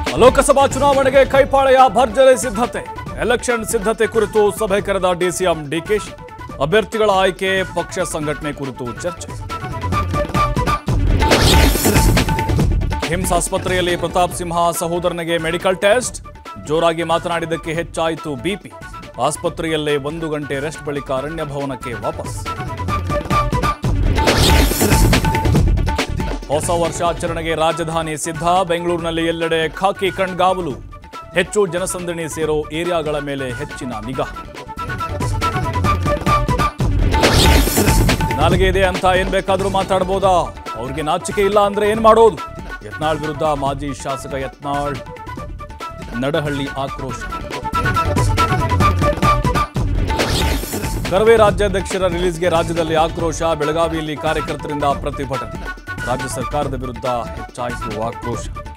ಲೋಕಸಭಾ ಚುನಾವಣೆಗೆ ಕೈಪಾಳೆಯ ಭರ್ಜರಿ ಸಿದ್ಧತೆ ಎಲೆಕ್ಷನ್ ಸಿದ್ಧತೆ ಕುರಿತು ಸಭೆ ಕರೆದ ಡಿಸಿಎಂ ಡಿಕೆಶಿ ಅಭ್ಯರ್ಥಿಗಳ ಆಯ್ಕೆ ಪಕ್ಷ ಸಂಘಟನೆ ಕುರಿತು ಚರ್ಚೆ ಹಿಮ್ಸ್ ಆಸ್ಪತ್ರೆಯಲ್ಲಿ ಪ್ರತಾಪ್ ಸಿಂಹ ಸಹೋದರನಿಗೆ ಮೆಡಿಕಲ್ ಟೆಸ್ಟ್ ಜೋರಾಗಿ ಮಾತನಾಡಿದ್ದಕ್ಕೆ ಹೆಚ್ಚಾಯಿತು ಬಿಪಿ ಆಸ್ಪತ್ರೆಯಲ್ಲೇ ಒಂದು ಗಂಟೆ ರೆಸ್ಟ್ ಬಳಿಕ ಅರಣ್ಯ ಭವನಕ್ಕೆ ವಾಪಸ್ ಹೊಸ ವರ್ಷಾಚರಣೆಗೆ ರಾಜಧಾನಿ ಸಿದ್ಧ ಬೆಂಗಳೂರಿನಲ್ಲಿ ಎಲ್ಲೆಡೆ ಖಾಕಿ ಕಣ್ಗಾವಲು ಹೆಚ್ಚು ಜನಸಂದಣಿ ಸೇರೋ ಏರಿಯಾಗಳ ಮೇಲೆ ಹೆಚ್ಚಿನ ನಿಗಾ ನಾಲಿಗೆ ಇದೆ ಅಂತ ಏನ್ ಬೇಕಾದ್ರೂ ಮಾತಾಡ್ಬೋದಾ ಅವ್ರಿಗೆ ನಾಚಿಕೆ ಇಲ್ಲ ಅಂದ್ರೆ ಏನ್ ಮಾಡೋದು ಯತ್ನಾಳ್ ವಿರುದ್ಧ ಮಾಜಿ ಶಾಸಕ ಯತ್ನಾಳ್ ನಡಹಳ್ಳಿ ಆಕ್ರೋಶ ಕರವೇ ರಾಜ್ಯಾಧ್ಯಕ್ಷರ ರಿಲೀಸ್ಗೆ ರಾಜ್ಯದಲ್ಲಿ ಆಕ್ರೋಶ ಬೆಳಗಾವಿಯಲ್ಲಿ ಕಾರ್ಯಕರ್ತರಿಂದ ಪ್ರತಿಭಟನೆ ರಾಜ್ಯ ಸರ್ಕಾರದ ವಿರುದ್ಧ ಹೆಚ್ಚಾಯಿತು ಆಕ್ರೋಶ